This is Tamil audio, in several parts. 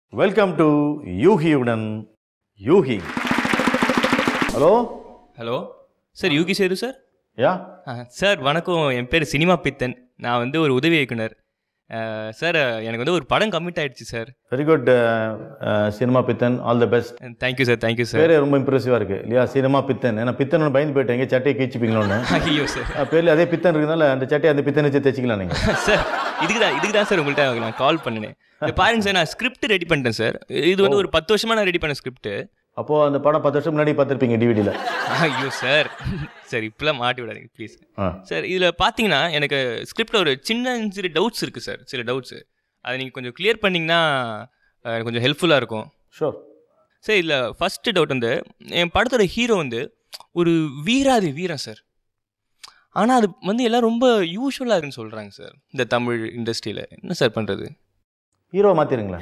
வெல்கம் டு யூகியுடன் Yuki hello hello sir Yuki சேரு சார் யா ஆ, சார் வணக்கம் என் பேர் சினிமா பித்தன் நான் வந்து ஒரு உதவி இயக்குனர் ஆ, சார் எனக்கு வந்து ஒரு படம் கமிட் ஆயிடுச்சு சார் வெரி குட் சினிமா பித்தன் all the best thank you sir thank you sir பேரே ரொம்ப இம்ப்ரெசிவாக இருக்குது இல்லையா சினிமா பித்தன் ஏன்னா பித்தன் பயந்து போயிட்டேன் எங்கே சட்டையை கீச்சிப்பீங்களோன்னு ஐயோ சார் அஹ் பேர்ல அதே பித்தன் இருக்கிறதுனால அந்த சட்டையை அந்த பித்தன் வச்சு தைச்சிக்கலாம் நீங்கள் சார் இதுக்கு தான் இதுக்கு தான் சார் உங்கள்கிட்ட நான் கால் பண்ணினேன் இதை பாருங்க சார் நான் ஸ்கிரிப்ட் ரெடி பண்ணிட்டேன் சார் இது வந்து ஒரு பத்து வருஷமா நான் ரெடி பண்ண ஸ்கிரிப்ட் அப்போது அந்த படம் பத்து வருஷம் முன்னாடி பார்த்துருப்பீங்க டிவிடியில் ஐயோ சார் சார் இப்பெல்லாம் மாட்டி விடாதீங்க ப்ளீஸ் ஆ சார் இதில் பார்த்தீங்கன்னா எனக்கு ஸ்கிரிப்டில் ஒரு சின்ன சில டவுட்ஸ் இருக்குது சார் சில டவுட்ஸு அதை நீங்கள் கொஞ்சம் கிளியர் பண்ணிங்கன்னா அஹ், எனக்கு கொஞ்சம் ஹெல்ப்ஃபுல்லாக இருக்கும் ஷோர் சார் இதில் ஃபஸ்ட்டு டவுட் வந்து என் படத்தோட ஹீரோ வந்து ஒரு வீராதி வீரன் சார் ஆனால் அது வந்து எல்லாம் ரொம்ப யூஸ்வலாக இருக்குன்னு சொல்கிறாங்க சார் இந்த தமிழ் இண்டஸ்ட்ரியில் என்ன சார் பண்ணுறது ஹீரோ மாற்றிருங்களேன்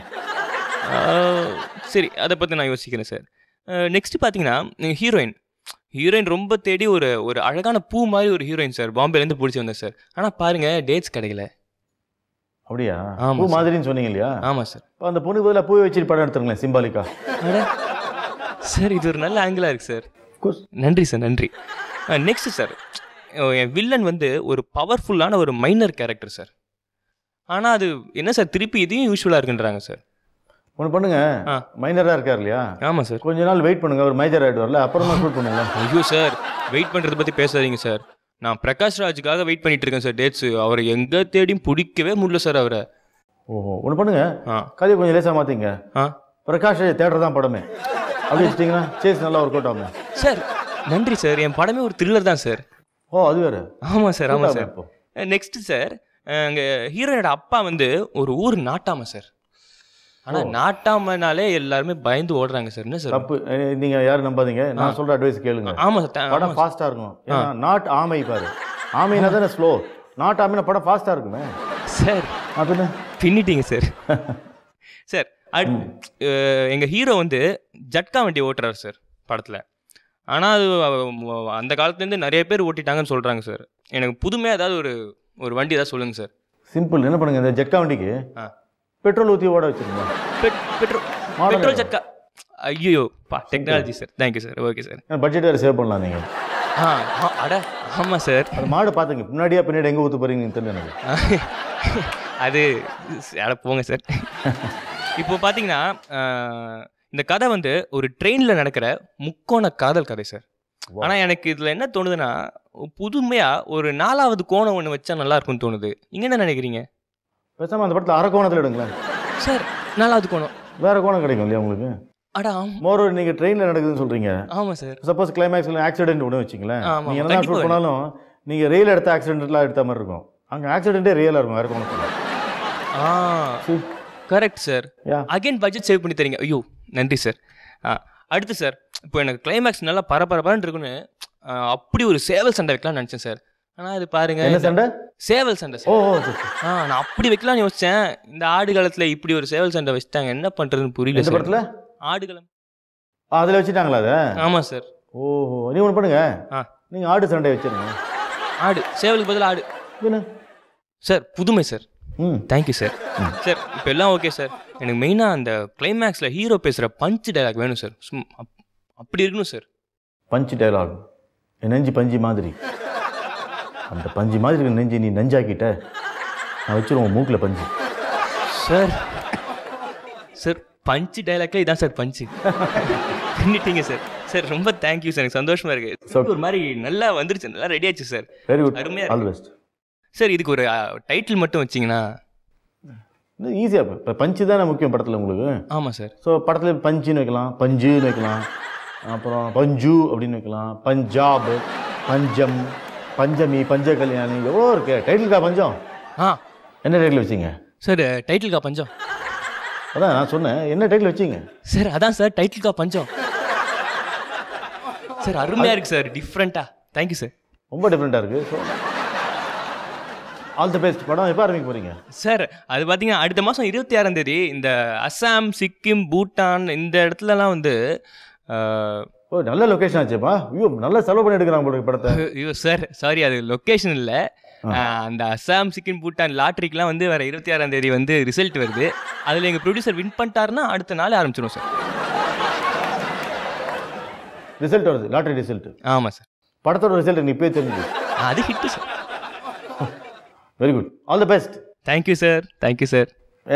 சரி அதை பற்றி நான் யோசிக்கிறேன் சார் நெக்ஸ்ட் பார்த்தீங்கன்னா ஹீரோயின் ஹீரோயின் ரொம்ப தேடி ஒரு ஒரு அழகான பூ மாதிரி ஒரு ஹீரோயின் சார் பாம்பேலேருந்து பிடிச்சி வந்தேன் சார் ஆனால் பாருங்கள் டேட்ஸ் கிடைக்கல அப்படியா ஆமா பூ சார். மாதிரின்னு சொன்னீங்க இல்லையா ஆமாம் சார் இப்போ அந்த பொண்ணுக்கு பதிலாக பூ வச்சுட்டு படம் எடுத்துருங்களேன் சிம்பாலிக்கா அட சார் இது ஒரு நல்ல ஆங்கிளாக இருக்குது சார் கோர்ஸ் நன்றி சார் நன்றி நெக்ஸ்ட் சார் என் வில்லன் வந்து ஒரு பவர்ஃபுல்லான ஒரு மைனர் கேரக்டர் சார் ஆனால் அது என்ன சார் திருப்பி இதையும் யூஸ்வலாக இருக்குன்றாங்க சார் ஒன்று பண்ணுங்க ஆ. மைனராக இருக்கார் இல்லையா ஆமாம் சார் கொஞ்ச நாள் வெயிட் பண்ணுங்க ஒரு மேஜர் ஆகிட்டு வரல அப்புறமா ஷூட் பண்ணுங்க ஐயோ சார் வெயிட் பண்ணுறதை பற்றி பேசாதீங்க சார் நான் பிரகாஷ் ராஜுக்காக வெயிட் பண்ணிட்டு இருக்கேன் சார் டேட்ஸு அவரை எங்கே தேடியும் பிடிக்கவே முடியல சார் அவரை ஓஹோ ஒன்று பண்ணுங்க ஆ கதையை கொஞ்சம் லேசாக மாற்றிங்க ஆ பிரகாஷ் தேட்டர் தான் படமே அப்படி வச்சிட்டிங்கன்னா சேஸ் நல்லா ஒர்க் அவுட் ஆகும் சார் நன்றி சார் என் படமே ஒரு த்ரில்லர் தான் சார் ஓ அது வேறு ஆமாம் சார் ஆமாம் சார் இப்போ நெக்ஸ்ட் சார் அங்கே ஹீரோனோட அப்பா வந்து ஒரு ஊர் நாட்டாம சார் ஆனால் நாட்டாமனாலே எல்லாருமே பயந்து ஓடுறாங்க சார் என்ன சார் தப்பு அஹ் நீங்க யாரும் நம்பாதீங்க நான் சொல்ற அட்வைஸ் கேளுங்க ஆமாம் சார் தா- படம் ஃபாஸ்ட்டாக இருக்கும் ஏன்னா நாட் ஆமை பாரு ஆமைனா தானே ஸ்லோ நாட் ஆமைனா படம் ஃபாஸ்ட்டாக இருக்குமே சார் அப்படின்னு பின்னிட்டீங்க சார் சார் எங்கள் ஹீரோ வந்து ஜட்கா வண்டி ஓட்டுறாரு சார் படத்தில் ஆனால் அது அவ- அந்த காலத்துலேருந்து நிறைய பேர் ஓட்டிட்டாங்கன்னு சொல்கிறாங்க சார் எனக்கு புதுமையாக ஏதாவது ஒரு ஒரு வண்டி ஏதாவது சொல்லுங்கள் சார் சிம்பிள் என்ன பண்ணுங்க இந்த ஜட்கா வண்டிக்கு ஆ பெட்ரோல் ஊற்றி ஓட வச்சிருங்க பெட் பெட்ரோல் Model பெட்ரோல் ஜட்கா ஐயோ பா technology sir thank you sir okay sir budget வேறு சேவ் பண்ணலாம் நீங்கள் ஆ ஆ, அட ஆமாம் சார் அது மாடு பார்த்துங்க முன்னாடியா பின்னாடி எங்கே ஊற்ற போறீங்கன்னு தெரியல எனக்கு அது அட போங்க சார் இப்போ பார்த்தீங்கன்னா ஆஹ், இந்த கதை வந்து ஒரு ட்ரெயினில் நடக்கிற முக்கோண காதல் கதை சார் Wow. ஆனால் எனக்கு இதில் என்ன தோணுதுன்னா புதுமையாக ஒரு நாலாவது கோணம் ஒன்று வச்சா நல்லா இருக்கும்னு தோணுது நீங்கள் என்ன நினைக்கிறீங்க பேசாமல் அந்த படத்தில் அரை கோணத்தில் எடுங்களேன் சார் நாலாவது கோணம் வேற கோணம் கிடைக்கும் இல்லையா உங்களுக்கு அட ஆமாம் மோர் நீங்கள் ட்ரெயினில் நடக்குதுன்னு சொல்கிறீங்க ஆமாம் சார் சப்போஸ் கிளைமேக்ஸில் ஆக்சிடென்ட் ஒன்று வச்சிங்களேன் ஆமா, நீங்கள் ஆமா, என்ன கண்டிப்பா ஷூட் பண்ணாலும் நீங்கள் ரயில் எடுத்த ஆக்சிடென்ட்லாம் எடுத்த மாதிரி இருக்கும் அங்கே ஆக்சிடென்ட்டே ரியலாக இருக்கும் வேறு கோணத்தில் ஆ correct sir yeah again budget save பண்ணி தரீங்க ஐயோ நன்றி சார் ஆ அடுத்து சார் இப்போ எனக்கு கிளைமேக்ஸ் நல்லா பரபரப்பான்னு இருக்குன்னு ஆ, அப்படி ஒரு சேவல் சண்டை வைக்கலாம்னு நினச்சேன் சார் ஆனால் அது பாருங்க என்ன சண்டை சேவல் சண்டை ஓ சார் ஓ சரி, சரி. ஆ நான் அப்படி வைக்கலாம்னு யோசிச்சேன் இந்த ஆடு காலத்தில் இப்படி ஒரு சேவல் சண்டை வச்சுட்டாங்க என்ன பண்ணுறதுன்னு புரியல எந்த சார் படத்தில் ஆடுகளம் அதில் வச்சுட்டாங்களா அதை ஆமாம் சார் ஓஹோ நீ ஒன்று பண்ணுங்க ஆ நீங்கள் ஆடு சண்டை வச்சிருங்க ஆடு சேவலுக்கு பதில் ஆடு என்ன சார் புதுமை சார் ம் தேங்க்யூ சார் சார் இப்போ எல்லாம் ஓகே சார் எனக்கு மெயினாக அந்த கிளைமேக்ஸில் ஹீரோ பேசுகிற பஞ்ச் டைலாக் வேணும் சார் சும் அப்- அப்படி இருக்கணும் சார் பஞ்சு டைலாக் என் நெஞ்சு பஞ்சு மாதிரி அந்த பஞ்சு மாதிரி இருக்க நெஞ்சு நீ நெஞ்சாக்கிட்ட நான் வச்சிருவோம் மூக்கில் பஞ்சு சார் சார் பஞ்சு டைலாக்ல இதான் சார் பஞ்சு பண்ணிட்டீங்க சார் சார் ரொம்ப தேங்க்யூ சார் எனக்கு சந்தோஷமா இருக்கு So- ஒரு மாதிரி நல்லா வந்துருச்சு நல்லா ரெடி ஆச்சு சார் வெரி குட் அருமையா ஆல் பெஸ்ட் சார் இதுக்கு ஒரு டைட்டில் மட்டும் வச்சிங்கன்னா இது ஈஸியாக இப்போ பஞ்சு தானே முக்கியம் படத்தில் உங்களுக்கு ஆமாம் சார் ஸோ படத்தில் பஞ்சுன்னு வைக்கலாம் பஞ்சுன்னு வைக்கலாம் அப்புறம் பஞ்சு அப்படின்னு வைக்கலாம் பஞ்சாப் பஞ்சம் பஞ்சமி பஞ்ச கல்யாணி எவ்வளோ இருக்கு டைட்டில்கா பஞ்சம் ஆ என்ன டைட்டில் வச்சிங்க சார் டைட்டில்கா பஞ்சம் அதான் நான் சொன்னேன் என்ன டைட்டில் வச்சிங்க சார் அதான் சார் டைட்டில்கா பஞ்சம் சார் அருமையா இருக்கு சார் டிஃப்ரெண்ட்டா தேங்க்யூ சார் ரொம்ப டிஃப்ரெண்ட்டாக இருக்குது ஸோ ஆல் தி பெஸ்ட் படம் எப்போ ஆரம்பிக்க போகிறீங்க சார் அது பார்த்தீங்கன்னா அடுத்த மாதம் இருபத்தி ஆறாம் தேதி இந்த அஸ்ஸாம் சிக்கிம் பூட்டான் இந்த இடத்துலலாம் வந்து ஆஹ், ஓ நல்ல லொக்கேஷன் ஆச்சுப்பா ஐயோ நல்ல செலவு பண்ணி எடுக்கிறாங்க போல இருக்கு படத்தை ஐயோ சார் சாரி அது லொக்கேஷன் இல்லை ஆஹ் அந்த அசாம் சிக்கன் பூட்டான் லாட்ரிக்கெலாம் வந்து வர இருபத்தி ஆறாம் தேதி வந்து ரிசல்ட் வருது அதில் எங்கள் ப்ரொடியூசர் வின் பண்ணிட்டாருன்னா அடுத்த நாள் ஆரம்பிச்சிடும் சார் ரிசல்ட் வருது லாட்டரி ரிசல்ட் ஆமாம் சார் படத்தோட ரிசல்ட் நீ இப்பயே தெரிஞ்சு அது hit sir very good all the best thank you sir thank you sir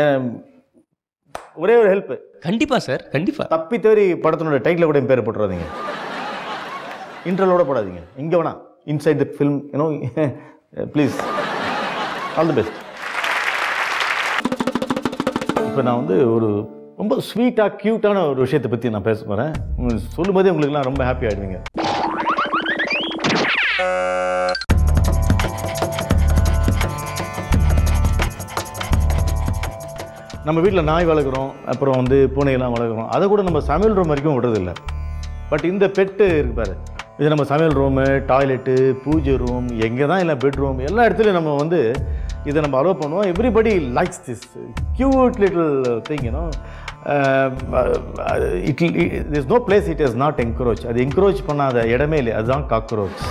ஒரே ஒரு ஹெல்ப் கண்டிப்பாக சார் கண்டிப்பாக தப்பி தவறி படத்தினோட டைட்டில் கூட என் பேரை போட்டுறாதீங்க இன்ட்ரலோட போடாதீங்க இங்கே வேணா inside the film you know please all the best இப்போ நான் வந்து ஒரு ரொம்ப ஸ்வீட்டாக க்யூட்டான ஒரு விஷயத்தை பற்றி நான் பேச போகிறேன் சொல்லும்போதே உங்களுக்குலாம் ரொம்ப ஹாப்பி ஆகிடுவீங்க நம்ம வீட்டில் நாய் வளர்க்குறோம் அப்புறம் வந்து பூனையெல்லாம் வளர்க்குறோம் அதை கூட நம்ம சமையல் ரூம் வரைக்கும் விடுறதில்ல பட் இந்த பெட்டு இருக்கு பாரு இது நம்ம சமையல் ரூமு டாய்லெட்டு பூஜை ரூம் எங்கே தான் இல்லை பெட்ரூம் எல்லா இடத்துலையும் நம்ம வந்து இதை நம்ம அலோவ் பண்ணுவோம் everybody likes this cute little thing you know it is no place it is not encroach அது என்க்ரோச் பண்ணாத இடமே இல்லை அதுதான் காக்ரோச்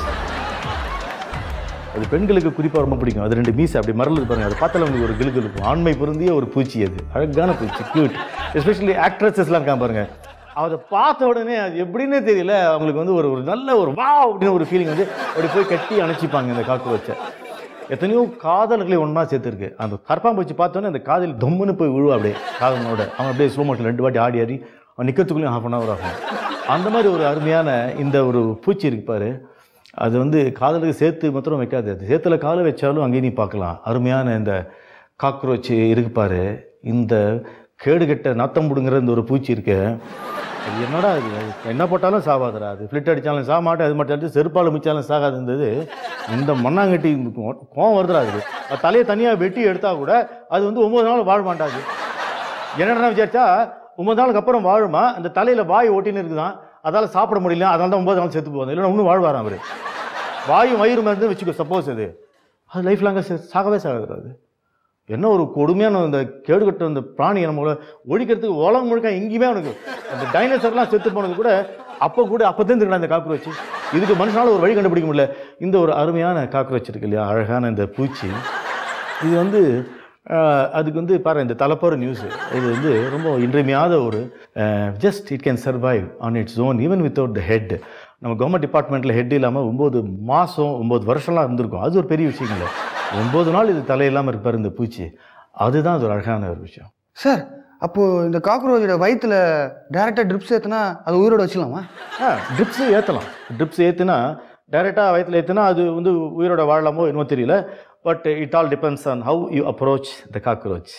அது பெண்களுக்கு குறிப்பாக ரொம்ப பிடிக்கும் அது ரெண்டு மீசை அப்படி மரல் பாருங்க அது பார்த்தால உங்களுக்கு ஒரு கிலுக்கு இருக்கும் ஆண்மை பொருந்திய ஒரு பூச்சி அது அழகான பூச்சி கியூட் எஸ்பெஷலி ஆக்ட்ரஸஸ்லாம் இருக்கான் பாருங்க அதை பார்த்த உடனே அது எப்படின்னே தெரியல அவங்களுக்கு வந்து ஒரு ஒரு நல்ல ஒரு வா அப்படின்னு ஒரு ஃபீலிங் வந்து அப்படி போய் கட்டி அணைச்சிப்பாங்க இந்த காக்ரோச்சை எத்தனையோ காதல்களை ஒன்றா சேர்த்துருக்கு அந்த கற்பாம்பூச்சி பார்த்தோன்னே அந்த காதல் தொம்முன்னு போய் விழுவா அப்படியே காதலனோட அவன் அப்படியே ஸ்லோ மோஷன் ரெண்டு வாட்டி ஆடி ஆடி அவன் நிற்கிறதுக்குள்ளேயும் ஹாஃப் அன் ஹவர் ஆகும் அந்த மாதிரி ஒரு அருமையான இந்த ஒரு பூச்சி இருக்கு பாரு அது வந்து காதலுக்கு சேர்த்து மாத்திரம் வைக்காது அது சேத்துல காலை வச்சாலும் அங்கேயும் நீ பார்க்கலாம் அருமையான இந்த காக்ரோச் இருக்கு பாரு இந்த கேடுகெட்ட நாத்தம் முடுங்கிற இந்த ஒரு பூச்சி இருக்கு அது என்னடா இது அது என்ன போட்டாலும் சாவாதுடா அது ஃப்ளிட் அடித்தாலும் சாக மாட்டேன் அது மட்டும் அடிச்சு செருப்பால் மிச்சாலும் சாகாது இருந்தது இந்த மண்ணாங்கட்டி இந்த கோ- கோவம் வருதுடா அது அது தலையை தனியாக வெட்டி எடுத்தா கூட அது வந்து ஒம்பது நாள் வாழ மாட்டாது என்னடா விசாரிச்சா ஒன்பது நாளுக்கு அப்புறம் வாழுமா அந்த தலையில வாய் ஓட்டின்னு இருக்குதான் அதால சாப்பிட முடியல அதனால தான் ஒன்பது நாள் செத்து போகுது இல்லைன்னா இன்னும் வாழ்வாராம் அவரு வாயும் வயிறு மருந்து வச்சுக்கோ சப்போஸ் அது அது லைஃப் லாங்காக சாகவே சாகாது அது என்ன ஒரு கொடுமையான இந்த கேடுகட்ட அந்த பிராணியை நம்ம ஒழிக்கிறதுக்கு உலகம் முழுக்க எங்கேயுமே அவனுக்கு அந்த டைனோசர்லாம் செத்து போனது கூட அப்போ கூட அப்போதான் இருக்குடா இந்த காக்ரோச் இதுக்கு மனுஷனால ஒரு வழி கண்டுபிடிக்க முடியல இந்த ஒரு அருமையான காக்ரோச் இருக்கு இல்லையா அழகான இந்த பூச்சி இது வந்து அஹ், அதுக்கு வந்து பாரு இந்த தலைப்போற நியூஸ் இது வந்து ரொம்ப இன்றியமையாத ஒரு just it can survive on its own even without the head நம்ம கவர்மெண்ட் டிபார்ட்மெண்ட்டில் ஹெட் இல்லாமல் ஒம்பது மாதம் ஒம்பது வருஷம்லாம் இருந்திருக்கும் அது ஒரு பெரிய விஷயம் இல்லை ஒம்பது நாள் இது தலை இல்லாமல் இருப்பார் இந்த பூச்சி அதுதான் அது ஒரு அழகான ஒரு விஷயம் சார் அப்போ இந்த காக்ரோச்சோட வயித்துல டேரக்டா ட்ரிப்ஸ் ஏத்துனா அது உயிரோட வச்சுக்கலாமா ஆ ட்ரிப்ஸு ஏற்றலாம் ட்ரிப்ஸ் ஏற்றுனா டைரெக்டாக வயிற்றில் ஏற்றுனா அது வந்து உயிரோட வாழலாமோ என்னமோ தெரியல but it all depends on how you approach the cockroach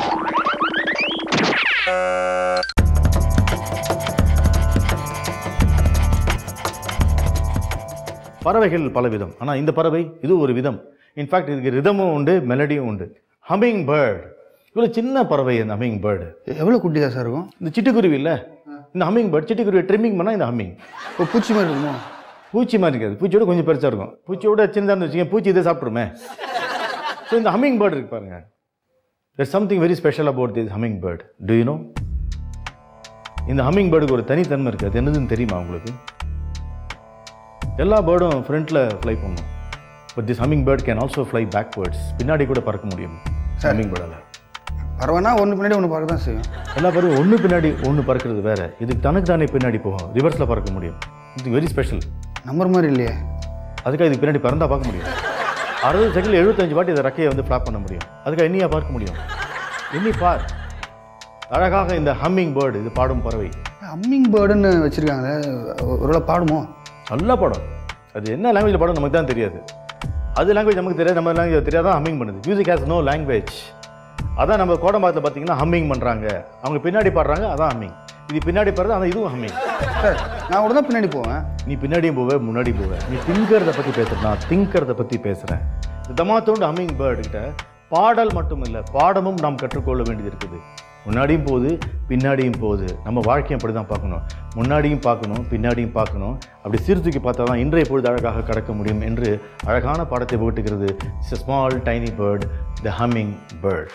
பறவைகள் பலவிதம் ஆனால் இந்த பறவை இது ஒரு விதம் இன்ஃபேக்ட் இதுக்கு ரிதமும் உண்டு மெலடியும் உண்டு ஹம்மிங் பேர்ட் இவ்வளோ சின்ன பறவை இந்த ஹம்மிங் பேர்டு எவ்வளோ குட்டி தான் சார் இருக்கும் இந்த சிட்டுக்குருவி இல்லை இந்த ஹம்மிங் பேர்ட் சிட்டுக்குருவி ட்ரிம்மிங் பண்ணால் இந்த ஹம்மிங் இப்போ பூச்சி மாதிரி இருக்குமோ பூச்சி மாதிரி இருக்காது பூச்சியோட கொஞ்சம் பெருசாக இருக்கும் பூச்சியோட சின்னதாக இருந்து வச்சுக்கோங்க பூச்சி இதை சாப்பிட்ருமே ஸோ இந்த ஹம்மிங் பேர்ட் இருக்கு பாருங்க there's something very special about this humming bird do you know இந்த ஹம்மிங் பேர்டுக்கு ஒரு தனித்தன்மை இருக்குது அது என்னதுன்னு தெரியுமா உங்களுக்கு எல்லா பேர்டும் ஃப்ரண்ட்டில் ஃப்ளை பண்ணும் but this humming bird can also fly backwards பின்னாடி கூட பறக்க முடியும் ஹம்மிங் பேர்டால் பரவாயில்ல ஒன்று பின்னாடி ஒன்று பார்க்க தான் செய்யும் எல்லா பேரும் ஒன்று பின்னாடி ஒன்று பறக்கிறது வேற இதுக்கு தனக்கு தானே பின்னாடி போகும் ரிவர்ஸில் பறக்க முடியும் இது வெரி ஸ்பெஷல் நம்பர் மாதிரி இல்லையே அதுக்காக இதுக்கு பின்னாடி பறந்தா பார்க்க முடியும் அறுபது செகண்டில் எழுபத்தஞ்சு வாட்டி இந்த ரெக்கையை வந்து ஃப்ளாப் பண்ண முடியும் அதுக்காக எண்ணியா பார்க்க முடியும் எண்ணி பார் அழகாக இந்த ஹம்மிங் பேர்டு இது பாடும் பறவை அம்மிங் பேர்டுன்னு வச்சுருக்காங்களே ஒருவேளை பாடுமோ நல்ல படம் அது என்ன லாங்குவேஜில் பாடும் நமக்கு தான் தெரியாது அது லாங்குவேஜ் நமக்கு தெரியாது நம்ம லாங்குவேஜ் தெரியாதான் ஹம்மிங் பண்ணுது மியூசிக் ஹேஸ் நோ லாங்குவேஜ் அதான் நம்ம கோடம்பாத்தில் பார்த்தீங்கன்னா ஹம்மிங் பண்ணுறாங்க அவங்க பின்னாடி பாடுறாங்க அதான் ஹம்மிங் இது பின்னாடி பாடுறது அதான் இதுவும் ஹம்மிங் சார் நான் கூட தான் பின்னாடி போவேன் நீ பின்னாடியும் போவ முன்னாடி போவ நீ திங்கிறத பற்றி பேசுற நான் திங்கிறத பற்றி பேசுகிறேன் இந்த தமாத்தோண்டு ஹம்மிங் பேர்டு கிட்ட பாடல் மட்டும் இல்லை பாடமும் நாம் கற்றுக்கொள்ள வேண்டியது இருக்குது முன்னாடியும் போகுது பின்னாடியும் போகுது நம்ம வாழ்க்கையை அப்படி தான் பார்க்கணும் முன்னாடியும் பார்க்கணும் பின்னாடியும் பார்க்கணும் அப்படி சீர்தூக்கி பார்த்தா தான் இன்றைய பொழுது அழகாக கடக்க முடியும் என்று அழகான பாடத்தை புகட்டுகிறது small tiny bird the humming bird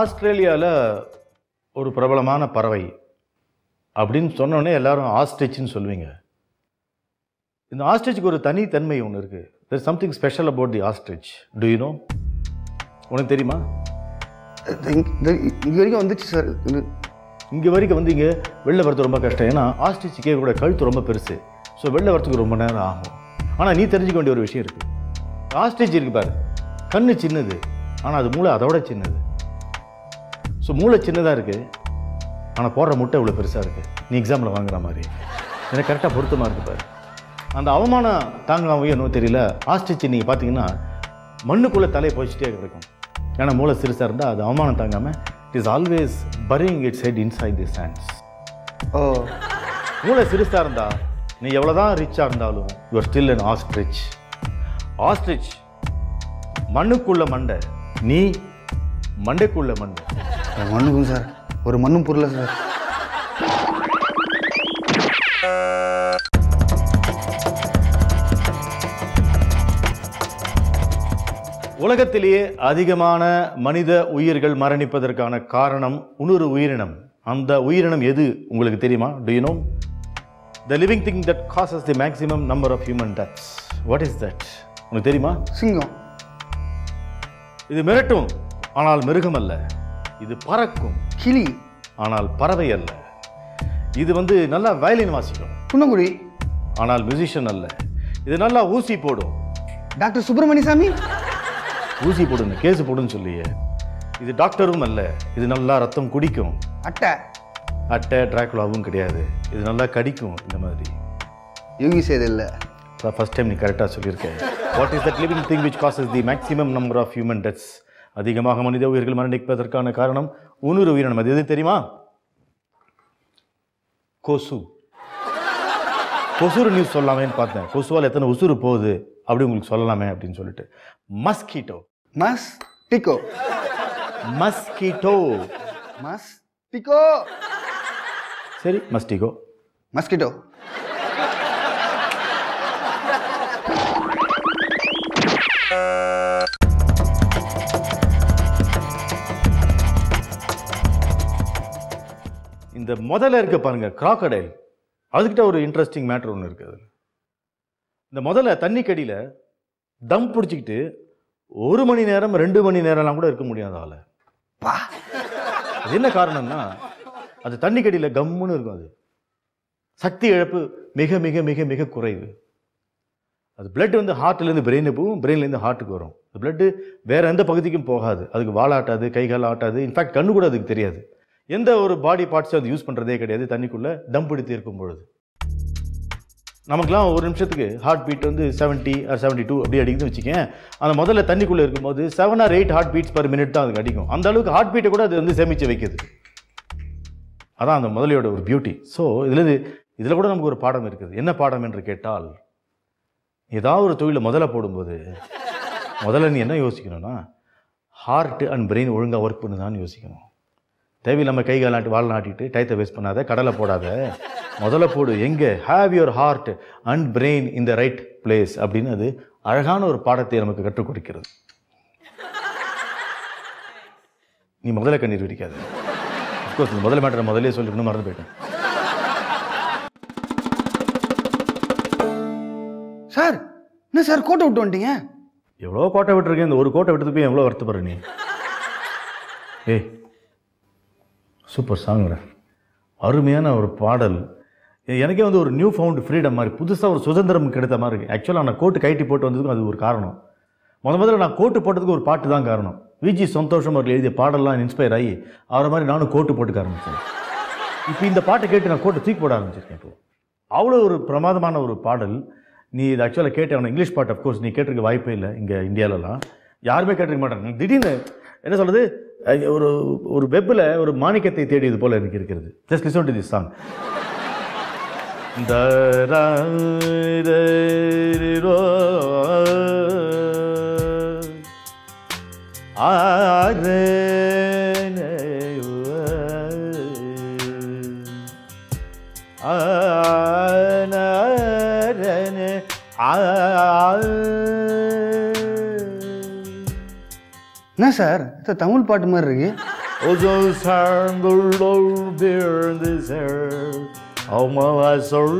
ஆஸ்திரேலியாவில் ஒரு பிரபலமான பறவை அப்படின்னு சொன்னோடனே எல்லாரும் ஆஸ்ட்ரிச்னு சொல்லுவீங்க இந்த ஆஸ்ட்ரிச்சுக்கு ஒரு தனி தன்மை ஒன்று இருக்குது there something special about the ostrich do you know உனக்கு தெரியுமா இங்கே வரைக்கும் வந்துச்சு சார் இது இங்கே வரைக்கும் வந்து இங்கே வெளில வரது ரொம்ப கஷ்டம் ஏன்னா ஆஸ்ட்ரிச் கேட்கக்கூட கழுத்து ரொம்ப பெருசு ஸோ வெளில வரதுக்கு ரொம்ப நேரம் ஆகும் ஆனால் நீ தெரிஞ்சுக்க வேண்டிய ஒரு விஷயம் இருக்குது ஆஸ்ட்ரிச் இருக்கு பாரு கண்ணு சின்னது ஆனால் அது மூளை அதோட சின்னது ஸோ மூளை சின்னதாக இருக்குது ஆனால் போடுற முட்டை இவ்வளோ பெருசாக இருக்குது நீ எக்ஸாமில் வாங்குற மாதிரி எனக்கு கரெக்டாக பொருத்தமாக இருக்கு பாரு அந்த அவமானம் தாங்காமையோ என்னவோ தெரியல ஆஸ்ட்ரிச் நீங்கள் பார்த்தீங்கன்னா மண்ணுக்குள்ளே தலையை போச்சுட்டே கிடக்கும் ஏன்னா மூளை சிறுசாக இருந்தால் அது அவமானம் தாங்காமல் it is always burying its head inside this hands ஓ மூளை சிறுசாக இருந்தா நீ எவ்வளோதான் ரிச்சாக இருந்தாலும் your still an ostrich ostrich மண்ணுக்குள்ள மண்டை நீ மண்டைக்குள்ள மண்டை மண்ணுக்கும் சார் ஒரு மண்ணும் புரியல சார் உலகத்திலேயே அதிகமான மனித உயிர்கள் மரணிப்பதற்கான காரணம் இன்னொரு உயிரினம் அந்த உயிரினம் எது உங்களுக்கு தெரியுமா do you know the living thing that causes the maximum number of human deaths what is that உனக்கு தெரியுமா சிங்கம் இது மிரட்டும் ஆனால் மிருகம் அல்ல இது பறக்கும் கிளி ஆனால் பறவை அல்ல இது வந்து நல்லா வயலின் வாசிக்கும் புன்னங்குடி ஆனால் மியூசிஷியன் அல்ல இது நல்லா ஊசி போடும் டாக்டர் சுப்பிரமணிய சாமி ஊசி போடுங்க கேஸ் போடுன்னு சொல்லியே இது டாக்டரும் அல்ல இது நல்லா ரத்தம் குடிக்கும் அட்டை அட்டை டிராக்குலாவும் கிடையாது இது நல்லா கடிக்கும் இந்த மாதிரி யோகி சேது இல்லை ஃபர்ஸ்ட் டைம் நீ கரெக்டாக சொல்லியிருக்கேன் what is that living thing which causes the maximum number of human deaths அதிகமாக மனித உயிர்கள் மரணிப்பதற்கான காரணம் உணர்வு உயிரினம் அது எது தெரியுமா கொசு கொசுறு நியூஸ் சொல்லலாமேன்னு பார்த்தேன் கொசுவால் எத்தனை உசுறு போகுது அப்படி உங்களுக்கு சொல்லலாமே அப்படின்னு சொல்லிட்டு மஸ்கிட்டோ மஸ் டிக்கோ மஸ்கிட்டோ மஸ் டிக்கோ சரி மஸ்டிகோ மஸ்கிட்டோ இந்த முதல்ல இருக்க பாருங்க கிராக்கடைல் அதுக்கிட்ட ஒரு இன்ட்ரெஸ்டிங் மேட்ரு ஒன்று இருக்குது இந்த முதல்ல தண்ணி கடியில் தம் பிடிச்சிக்கிட்டு ஒரு மணி நேரம் ரெண்டு மணி நேரம்லாம் கூட இருக்க முடியாத ஆள பா அது என்ன காரணம்னா அது தண்ணி கடியில் கம்முன்னு இருக்கும் அது சக்தி இழப்பு மிக மிக மிக மிக குறைவு அது blood வந்து ஹார்ட்லேருந்து பிரெயினு போகும் பிரெயின்லேருந்து ஹார்ட்டுக்கு வரும் அந்த blood வேற எந்த பகுதிக்கும் போகாது அதுக்கு வாலாட்டாது கை கால் ஆட்டாது இன்ஃபேக்ட் கண்ணு கூட அதுக்கு தெரியாது எந்த ஒரு பாடி பார்ட்ஸும் அது யூஸ் பண்ணுறதே கிடையாது தண்ணிக்குள்ளே தம் பிடித்து இருக்கும் பொழுது நமக்குலாம் ஒரு நிமிஷத்துக்கு ஹார்ட் பீட் வந்து செவன்ட்டி ஆர் செவன்ட்டி டூ அப்படி அடிக்குதுன்னு வச்சுக்கேன் அந்த முதல்ல தண்ணிக்குள்ளே இருக்கும்போது seven or eight heart beats per minute தான் அதுக்கு அடிக்கும் அந்த அளவுக்கு ஹார்ட் பீட்டை கூட அது வந்து சேமித்து வைக்குது அதான் அந்த முதலையோட ஒரு பியூட்டி ஸோ இதில் இதில் கூட நமக்கு ஒரு பாடம் இருக்குது என்ன பாடம் என்று கேட்டால் ஏதாவது ஒரு தொழிலை முதல்ல போடும்போது முதல்ல நீ என்ன யோசிக்கணும்னா ஹார்ட் அண்ட் பிரெயின் ஒழுங்காக ஒர்க் பண்ணுதான்னு யோசிக்கணும் தேவையில்லாமல் கை கால் நாட்டி வால் நாட்டிட்டு டயத்தை வேஸ்ட் பண்ணாத கடலை போடாத முதல்ல போடு எங்கே have your heart and brain in the right place அப்படின்னு அது அழகான ஒரு பாடத்தை நமக்கு கற்றுக் கொடுக்கிறது நீ முதல்ல கண்ணீர் வெடிக்காது அஃப்கோர்ஸ் இந்த முதல்ல மேட்டரை முதல்லே சொல்லிக்கணும் மறந்து போயிட்டேன் சார் என்ன சார் கோட்டை விட்டு வந்துட்டீங்க எவ்வளோ கோட்டை விட்டுருக்கேன் இந்த ஒரு கோட்டை விட்டதுக்கு போய் எவ்வளோ வருத்தப்படுற நீ ஏய் சூப்பர் சாங்குற அருமையான ஒரு பாடல் எ- எனக்கே வந்து ஒரு நியூ ஃபவுண்ட் ஃப்ரீடம் மாதிரி புதுசாக ஒரு சுதந்திரம் கிடைத்த மாதிரி இருக்கு ஆக்சுவலாக நான் கோட்டு கைட்டி போட்டு வந்ததுக்கும் அது ஒரு காரணம் முத முதல்ல நான் கோட்டு போட்டதுக்கு ஒரு பாட்டு தான் காரணம் விஜி சந்தோஷம் அவர்கள் எழுதிய பாடல்லாம் இன்ஸ்பயர் ஆகி அவரை மாதிரி நானும் கோட்டு போட்டுக்க ஆரம்பிச்சேன் இப்போ இந்த பாட்டை கேட்டு நான் கோட்டு தூக்கி போட ஆரம்பிச்சிருக்கேன் இப்போ அவ்வளோ ஒரு பிரமாதமான ஒரு பாடல் நீ இது ஆக்சுவலாக கேட்ட இங்கிலீஷ் பாட்டு அஃப்கோர்ஸ் நீ கேட்டிருக்க வாய்ப்பே இல்லை இங்கே இந்தியாவிலலாம் யாருமே கேட்டிருக்க மாட்டாங்க திடீர்னு என்ன சொல்றது அஹ் ஒரு ஒரு வெப்பில் ஒரு மாணிக்கத்தை தேடியது போல எனக்கு இருக்கிறது just listen to this song என்ன சார் இது தமிழ் பாட்டு மாதிரி இருக்கு Also sandal beer in this air. Oh my soul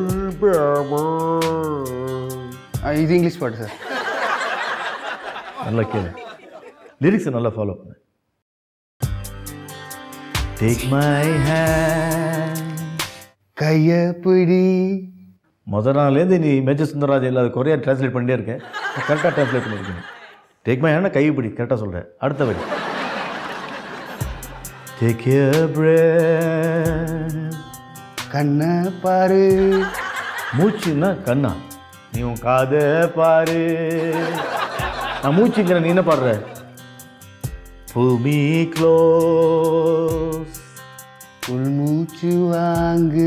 ஆ, இது இங்கிலீஷ் பாட்டு சார் நல்லா கேளு லிரிக்ஸை நல்லா ஃபாலோ பண்ணு டேக் மை ஹேண்ட் கைய பிடி முத நாள்லேருந்து நீ மேஜர் சுந்தரராஜ் இல்லாத கொரியா டிரான்ஸ்லேட் பண்ணிட்டே இருக்கேன் கரெக்டாக டிரான்ஸ்லேட் பண்ணியிருக்கேன் டேக் மை ஹேண்ட் கைப்பிடி கரெக்டாக சொல்கிறேன் அடுத்த வரி டேக் பிரேக் கண்ணை பாரு மூச்சுன்னா கண்ணா நீ உன் காதை பாரு நான் மூச்சுங்கிற நீ என்ன பாடுற பூமி க்ளோஸ் உள் மூச்சு வாங்கு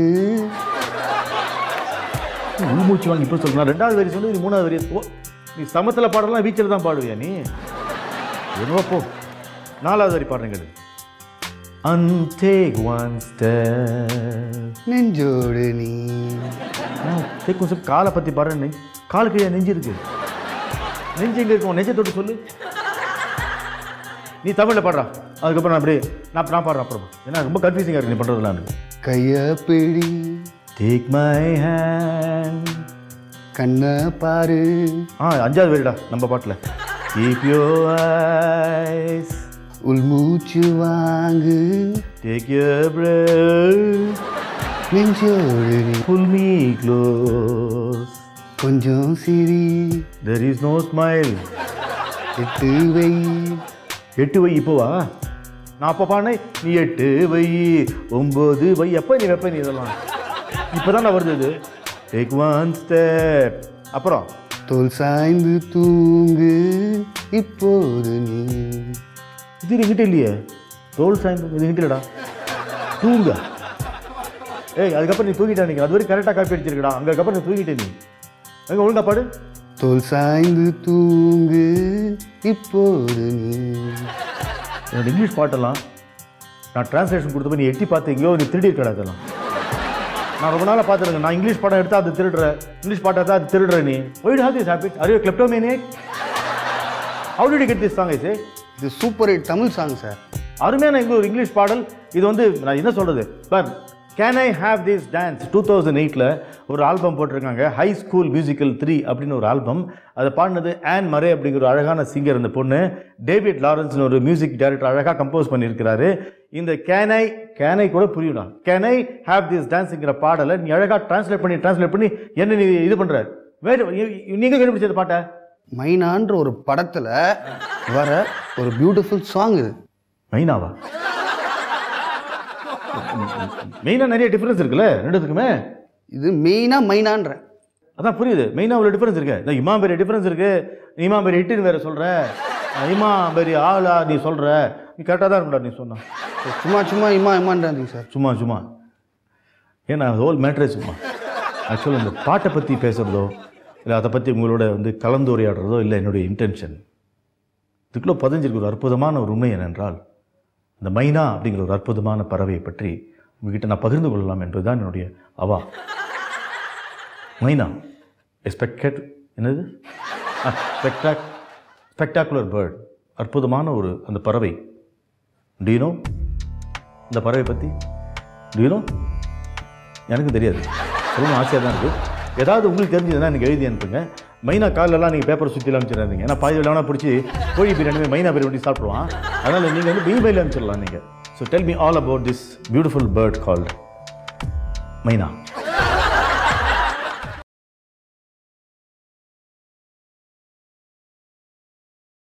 உள் மூச்சு வாங்கி இப்போ சொல்லணும் ரெண்டாவது வரி சொல்லி நீ மூணாவது வரி ஓ நீ சமத்தில் பாடலாம் வீச்சில் தான் பாடுவியா நீ என்னவோ போ நாலாவது வரி பாடுறேங்க அன்டேக் ஒன் ஸ்டெப் நெஞ்சோடு நீ டேக் ஒன் ஸ்டெப் காலை பற்றி பாடுறேன் நெஞ்சு கால் கீழே நெஞ்சு இருக்கு நெஞ்சு எங்கே இருக்கும் நெஞ்சை தொட்டு சொல்லு நீ தமிழில் பாடுறா அதுக்கப்புறம் நான் அப்படியே நான் நான் பாடுறேன் அப்புறம் ஏன்னா ரொம்ப கன்ஃபியூசிங்காக இருக்கு நீ பண்ணுறதுலாம் எனக்கு கைய பிடி டேக் மை ஹேண்ட் கண்ணை பாரு ஆ அஞ்சாவது வரிடா நம்ம பாட்டில் கீப் யோ ஐஸ் உள் மூச்சு வாங்கு டேக் யூர் breath நெஞ்சோடு நீ pull me close கொஞ்சம் சிரி there is no smile எட்டு வை எட்டு வை இப்போவா நான் அப்போ பாடினேன் நீ எட்டு வை ஒம்பது வை எப்போ நீ வைப்ப நீ இதெல்லாம் இப்போ தான் வருது இது டேக் ஒன் ஸ்டெப் அப்புறம் தோல் சாய்ந்து தூங்கு இப்போது நீ இது எங்கிட்ட இல்லையே தோல் சாய்ந்து இது எங்கிட்ட இல்லடா தூங்க ஏய் அதுக்கப்புறம் நீ தூங்கிட்டா நீங்க அது வரைக்கும் கரெக்டாக காப்பி அடிச்சிருக்கடா அங்கே அதுக்கப்புறம் நீ தூங்கிட்டே நீ எங்க ஒழுங்கா பாடு தோல் சாய்ந்து தூங்கு இப்போது நீ என்னோட இங்கிலீஷ் பாட்டெல்லாம் நான் டிரான்ஸ்லேஷன் கொடுத்தப்ப நீ எட்டி பார்த்து எங்கேயோ நீ திருடி இருக்கடா அதெல்லாம் நான் ரொம்ப நாளாக பார்த்துருக்கேன் நான் இங்கிலீஷ் படம் எடுத்தா அது திருடுற இங்கிலீஷ் பாட்டை எடுத்தா அது திருடுற நீ why have this habit are you kleptomaniac how did get this song I say இது super hit Tamil song sir அருமையான இங்க ஒரு இங்கிலீஷ் பாடல் இது வந்து நான் என்ன சொல்றது sir can I have this dance two thousand எயிட்டில் ஒரு ஆல்பம் போட்டிருக்காங்க ஹை ஸ்கூல் மியூசிக்கல் த்ரீ அப்படின்னு ஒரு ஆல்பம் அதை பாடினது ஆன் மரே அப்படிங்கிற ஒரு அழகான சிங்கர் அந்த பொண்ணு டேவிட் லாரன்ஸ்னு ஒரு மியூசிக் டைரக்டர் அழகாக கம்போஸ் பண்ணியிருக்கிறாரு இந்த கேனை கேனை கூட புரியுடா கேன் ஐ ஹேவ் திஸ் டான்ஸுங்கிற பாடலை நீ அழகாக ட்ரான்ஸ்லேட் பண்ணி ட்ரான்ஸ்லேட் பண்ணி என்ன நீ இது பண்ற வேறு நீங்கள் கண்டுபிடிச்சது பாட்டை மைனான்ற ஒரு படத்துல வர ஒரு பியூட்டிஃபுல் சாங் இது மைனாவா மெயினாக நிறைய டிஃபரன்ஸ் இருக்குல்ல ரெண்டுத்துக்குமே இது மெயினா மைனான்ற அதான் புரியுது மெயினாக அவ்வளோ டிஃபரன்ஸ் இருக்கு இந்த இமாம் பெரிய டிஃபரன்ஸ் இருக்கு நீ இமாம் பெரிய இட்டுன்னு வேற சொல்ற அஹ் இமாம் பெரிய ஆளா நீ சொல்ற நீ கரெக்டாக தான் இருக்கும்டா நீ சொன்ன சும்மா சும்மா இம்மா இம்மான்றாங்க சார் சும்மா சும்மா ஏன்னா ஹோல் மேட்ரே சும்மா ஆக்சுவலாக இந்த பாட்டை பற்றி பேசுகிறதோ இல்லை அதை பற்றி உங்களோட வந்து கலந்துரையாடுறதோ இல்லை என்னுடைய இன்டென்ஷன் இதுக்குள்ளே பதிஞ்சிருக்க ஒரு அற்புதமான ஒரு உண்மை என்னென்றால் இந்த மைனா அப்படிங்கிற ஒரு அற்புதமான பறவையை பற்றி உங்ககிட்ட நான் பகிர்ந்து கொள்ளலாம் என்பதுதான் என்னுடைய அவா மைனா எஸ்பெக்ட் என்னது ஸ்பெக்டாக் ஸ்பெக்டாகுலர் பேர்ட் அற்புதமான ஒரு அந்த பறவை டீனோ இந்த பறவை பற்றி டீனோ எனக்கு தெரியாது சொல்லணும் ஆசையாக தான் இருக்குது ஏதாவது உங்களுக்கு தெரிஞ்சதுன்னா எனக்கு எழுதி அனுப்புங்க மைனா காலெல்லாம் நீங்கள் பேப்பரை சுற்றிலாம் அனுப்பிச்சிடாதீங்க ஏன்னா பாதி வேணா பிடிச்சி கோழி பிரியாணி மைனா பிரியாணி சாப்பிடுவான் அதனால் நீங்கள் வந்து இமெயில் அனுப்பிச்சிடலாம் நீங்கள் so tell me all about this beautiful bird called மைனா